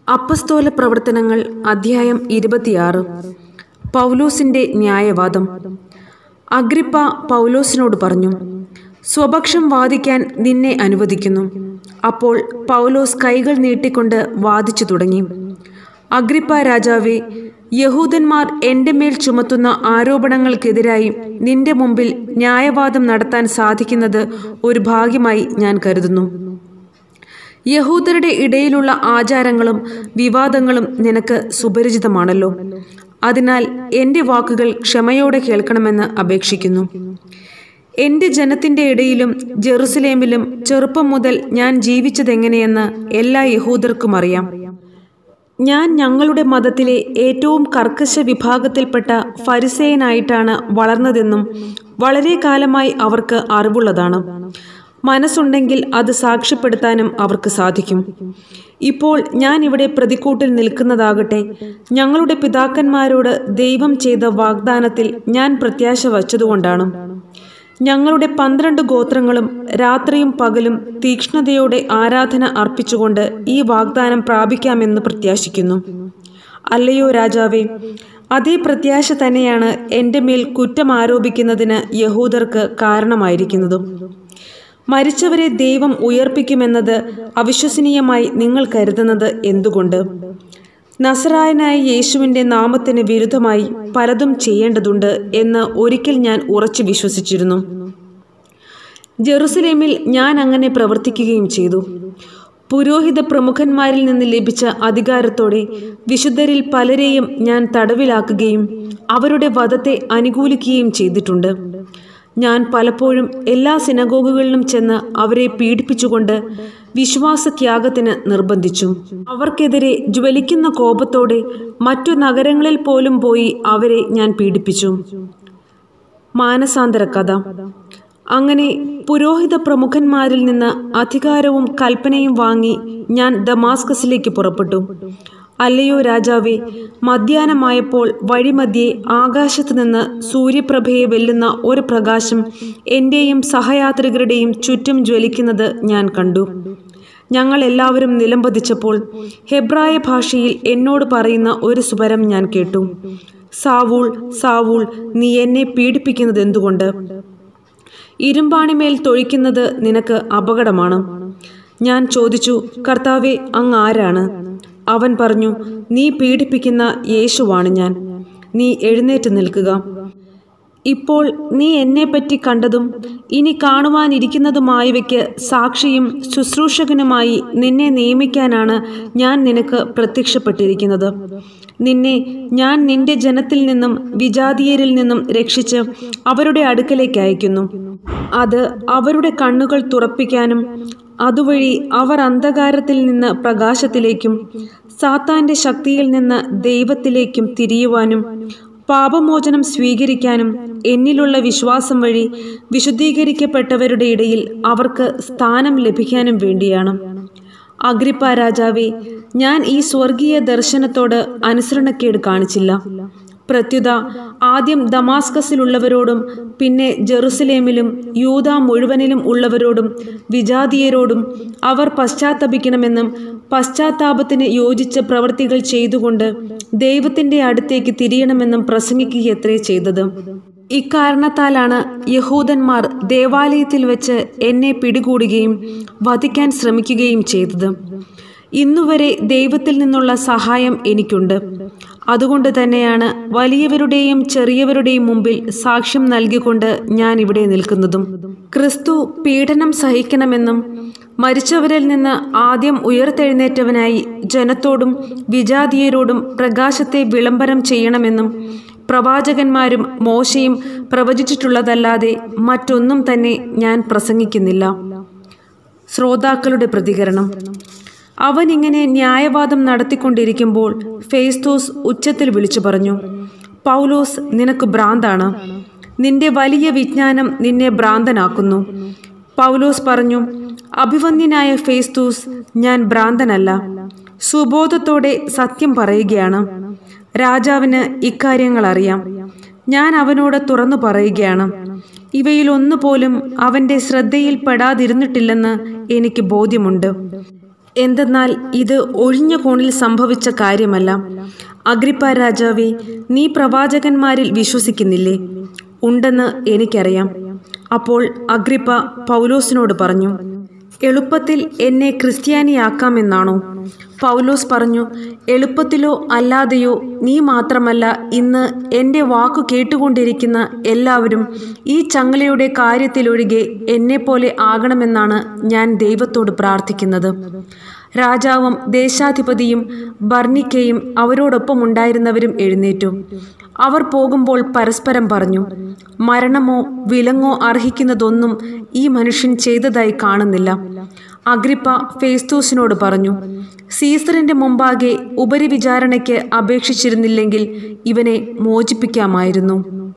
അപ്പസ്തോല പ്രവർത്തനങ്ങൾ അധ്യായം ഇരുപത്തിയാറ് പൗലോസിന്റെ ന്യായവാദം അഗ്രിപ്പ പൗലോസിനോട് പറഞ്ഞു സ്വപക്ഷം വാദിക്കാൻ നിന്നെ അനുവദിക്കുന്നു അപ്പോൾ പൗലോസ് കൈകൾ നീട്ടിക്കൊണ്ട് വാദിച്ചു തുടങ്ങി അഗ്രിപ്പ രാജാവേ യഹൂദന്മാർ എൻ്റെ മേൽ ചുമത്തുന്ന ആരോപണങ്ങൾക്കെതിരായി നിന്റെ മുമ്പിൽ ന്യായവാദം നടത്താൻ സാധിക്കുന്നത് ഒരു ഭാഗ്യമായി ഞാൻ കരുതുന്നു യഹൂദരുടെ ഇടയിലുള്ള ആചാരങ്ങളും വിവാദങ്ങളും നിനക്ക് സുപരിചിതമാണല്ലോ അതിനാൽ എൻ്റെ വാക്കുകൾ ക്ഷമയോടെ കേൾക്കണമെന്ന് അപേക്ഷിക്കുന്നു എൻ്റെ ജനത്തിൻ്റെ ഇടയിലും ജെറുസലേമിലും ചെറുപ്പം മുതൽ ഞാൻ ജീവിച്ചതെങ്ങനെയെന്ന് എല്ലാ യഹൂദർക്കും അറിയാം ഞാൻ ഞങ്ങളുടെ മതത്തിലെ ഏറ്റവും കർക്കശ വിഭാഗത്തിൽപ്പെട്ട ഫരിസേയനായിട്ടാണ് വളർന്നതെന്നും വളരെ കാലമായി അവർക്ക് അറിവുള്ളതാണ് മനസ്സുണ്ടെങ്കിൽ അത് സാക്ഷ്യപ്പെടുത്താനും അവർക്ക് സാധിക്കും ഇപ്പോൾ ഞാൻ ഇവിടെ പ്രതിക്കൂട്ടിൽ നിൽക്കുന്നതാകട്ടെ ഞങ്ങളുടെ പിതാക്കന്മാരോട് ദൈവം ചെയ്ത വാഗ്ദാനത്തിൽ ഞാൻ പ്രത്യാശ വച്ചതുകൊണ്ടാണ് ഞങ്ങളുടെ പന്ത്രണ്ട് ഗോത്രങ്ങളും രാത്രിയും പകലും തീക്ഷ്ണതയോടെ ആരാധന അർപ്പിച്ചുകൊണ്ട് ഈ വാഗ്ദാനം പ്രാപിക്കാമെന്ന് പ്രത്യാശിക്കുന്നു അല്ലയോ രാജാവേ അതേ പ്രത്യാശ തന്നെയാണ് എൻ്റെ മേൽ കുറ്റം ആരോപിക്കുന്നതിന് യഹൂദർക്ക് കാരണമായിരിക്കുന്നതും മരിച്ചവരെ ദൈവം ഉയർപ്പിക്കുമെന്നത് അവിശ്വസനീയമായി നിങ്ങൾ കരുതുന്നത് എന്തുകൊണ്ട് നസറായനായ യേശുവിൻ്റെ നാമത്തിന് വിരുദ്ധമായി പലതും ചെയ്യേണ്ടതുണ്ട് എന്ന് ഒരിക്കൽ ഞാൻ ഉറച്ചു വിശ്വസിച്ചിരുന്നു ജെറുസലേമിൽ ഞാൻ അങ്ങനെ പ്രവർത്തിക്കുകയും ചെയ്തു പുരോഹിത പ്രമുഖന്മാരിൽ നിന്ന് ലഭിച്ച അധികാരത്തോടെ വിശുദ്ധരിൽ പലരെയും ഞാൻ തടവിലാക്കുകയും അവരുടെ വധത്തെ അനുകൂലിക്കുകയും ചെയ്തിട്ടുണ്ട് ഞാൻ പലപ്പോഴും എല്ലാ സിനഗോഗുകളിലും ചെന്ന് അവരെ പീഡിപ്പിച്ചുകൊണ്ട് വിശ്വാസത്യാഗത്തിന് നിർബന്ധിച്ചു അവർക്കെതിരെ ജ്വലിക്കുന്ന കോപത്തോടെ മറ്റു നഗരങ്ങളിൽ പോലും പോയി അവരെ ഞാൻ പീഡിപ്പിച്ചു മാനസാന്തര കഥ അങ്ങനെ പുരോഹിത പ്രമുഖന്മാരിൽ നിന്ന് അധികാരവും കൽപ്പനയും വാങ്ങി ഞാൻ ദമാസ്കസിലേക്ക് പുറപ്പെട്ടു അല്ലയോ രാജാവേ മധ്യാഹ്നമായപ്പോൾ വഴിമധ്യേ ആകാശത്ത് നിന്ന് സൂര്യപ്രഭയെ വെല്ലുന്ന ഒരു പ്രകാശം എൻ്റെയും സഹയാത്രികരുടെയും ചുറ്റും ജ്വലിക്കുന്നത് ഞാൻ കണ്ടു ഞങ്ങൾ എല്ലാവരും നിലംപതിച്ചപ്പോൾ ഹെബ്രായ ഭാഷയിൽ എന്നോട് പറയുന്ന ഒരു സ്വരം ഞാൻ കേട്ടു സാവൂൾ സാവൂൾ നീ എന്നെ പീഡിപ്പിക്കുന്നത് എന്തുകൊണ്ട് ഇരുമ്പാണിമേൽ തൊഴിക്കുന്നത് നിനക്ക് അപകടമാണ് ഞാൻ ചോദിച്ചു കർത്താവെ അങ്ങ് ആരാണ് അവൻ പറഞ്ഞു നീ പീഡിപ്പിക്കുന്ന യേശുവാണ് ഞാൻ നീ എഴുന്നേറ്റ് നിൽക്കുക ഇപ്പോൾ നീ എന്നെപ്പറ്റി കണ്ടതും ഇനി കാണുവാനിരിക്കുന്നതുമായവയ്ക്ക് സാക്ഷിയും ശുശ്രൂഷകനുമായി നിന്നെ നിയമിക്കാനാണ് ഞാൻ നിനക്ക് പ്രത്യക്ഷപ്പെട്ടിരിക്കുന്നത് നിന്നെ ഞാൻ നിന്റെ ജനത്തിൽ നിന്നും വിജാതീയരിൽ നിന്നും രക്ഷിച്ച് അവരുടെ അടുക്കലേക്ക് അയക്കുന്നു അത് അവരുടെ കണ്ണുകൾ തുറപ്പിക്കാനും അതുവഴി അവർ അന്ധകാരത്തിൽ നിന്ന് പ്രകാശത്തിലേക്കും സാത്താന്റെ ശക്തിയിൽ നിന്ന് ദൈവത്തിലേക്കും തിരിയുവാനും പാപമോചനം സ്വീകരിക്കാനും എന്നിലുള്ള വിശ്വാസം വഴി വിശുദ്ധീകരിക്കപ്പെട്ടവരുടെ ഇടയിൽ അവർക്ക് സ്ഥാനം ലഭിക്കാനും വേണ്ടിയാണ് അഗ്രിപ്പ രാജാവെ ഞാൻ ഈ സ്വർഗീയ ദർശനത്തോട് അനുസരണക്കേട് കാണിച്ചില്ല പ്രത്യുത ആദ്യം ദമാസ്കസിലുള്ളവരോടും പിന്നെ ജെറുസലേമിലും യൂത മുഴുവനിലും ഉള്ളവരോടും വിജാതീയരോടും അവർ പശ്ചാത്തപിക്കണമെന്നും പശ്ചാത്താപത്തിന് യോജിച്ച പ്രവൃത്തികൾ ചെയ്തുകൊണ്ട് ദൈവത്തിൻ്റെ അടുത്തേക്ക് തിരിയണമെന്നും പ്രസംഗിക്കുകയത്രേ ചെയ്തത് ഇക്കാരണത്താലാണ് യഹൂദന്മാർ ദേവാലയത്തിൽ വെച്ച് എന്നെ പിടികൂടുകയും വധിക്കാൻ ശ്രമിക്കുകയും ചെയ്തത് ഇന്നുവരെ ദൈവത്തിൽ നിന്നുള്ള സഹായം എനിക്കുണ്ട് അതുകൊണ്ട് തന്നെയാണ് വലിയവരുടെയും ചെറിയവരുടെയും മുമ്പിൽ സാക്ഷ്യം നൽകിക്കൊണ്ട് ഞാൻ ഇവിടെ നിൽക്കുന്നതും ക്രിസ്തു പീഡനം സഹിക്കണമെന്നും മരിച്ചവരിൽ നിന്ന് ആദ്യം ഉയർത്തെഴുന്നേറ്റവനായി ജനത്തോടും വിജാതീയരോടും പ്രകാശത്തെ വിളംബരം ചെയ്യണമെന്നും പ്രവാചകന്മാരും മോശയും പ്രവചിച്ചിട്ടുള്ളതല്ലാതെ മറ്റൊന്നും തന്നെ ഞാൻ പ്രസംഗിക്കുന്നില്ല ശ്രോതാക്കളുടെ പ്രതികരണം അവൻ ഇങ്ങനെ ന്യായവാദം നടത്തിക്കൊണ്ടിരിക്കുമ്പോൾ ഫേസ്തോസ് ഉച്ചത്തിൽ വിളിച്ചു പറഞ്ഞു പൗലോസ് നിനക്ക് ഭ്രാന്താണ് നിന്റെ വലിയ വിജ്ഞാനം നിന്നെ ഭ്രാന്തനാക്കുന്നു പൗലോസ് പറഞ്ഞു അഭിവന്യനായ ഫേസ്തൂസ് ഞാൻ ഭ്രാന്തനല്ല സുബോധത്തോടെ സത്യം പറയുകയാണ് രാജാവിന് ഇക്കാര്യങ്ങൾ അറിയാം ഞാൻ അവനോട് തുറന്നു പറയുകയാണ് ഇവയിലൊന്നുപോലും അവൻ്റെ ശ്രദ്ധയിൽപ്പെടാതിരുന്നിട്ടില്ലെന്ന് എനിക്ക് ബോധ്യമുണ്ട് എന്തെന്നാൽ ഇത് ഒഴിഞ്ഞ കോണിൽ സംഭവിച്ച കാര്യമല്ല അഗ്രിപ്പ രാജാവേ നീ പ്രവാചകന്മാരിൽ വിശ്വസിക്കുന്നില്ലേ ഉണ്ടെന്ന് എനിക്കറിയാം അപ്പോൾ അഗ്രിപ്പ പൗലോസിനോട് പറഞ്ഞു എളുപ്പത്തിൽ എന്നെ ക്രിസ്ത്യാനിയാക്കാമെന്നാണോ പൗലോസ് പറഞ്ഞു എളുപ്പത്തിലോ അല്ലാതെയോ നീ മാത്രമല്ല ഇന്ന് എൻ്റെ വാക്കു കേട്ടുകൊണ്ടിരിക്കുന്ന എല്ലാവരും ഈ ചങ്ങലയുടെ കാര്യത്തിലൊഴികെ എന്നെപ്പോലെ ആകണമെന്നാണ് ഞാൻ ദൈവത്തോട് പ്രാർത്ഥിക്കുന്നത് രാജാവും ദേശാധിപതിയും ബർണിക്കയും അവരോടൊപ്പം ഉണ്ടായിരുന്നവരും എഴുന്നേറ്റു അവർ പോകുമ്പോൾ പരസ്പരം പറഞ്ഞു മരണമോ വിലങ്ങോ അർഹിക്കുന്നതൊന്നും ഈ മനുഷ്യൻ ചെയ്തതായി കാണുന്നില്ല അഗ്രിപ്പ ഫേസ്തൂസിനോട് പറഞ്ഞു സീസറിന്റെ മുമ്പാകെ ഉപരിവിചാരണയ്ക്ക് അപേക്ഷിച്ചിരുന്നില്ലെങ്കിൽ ഇവനെ മോചിപ്പിക്കാമായിരുന്നു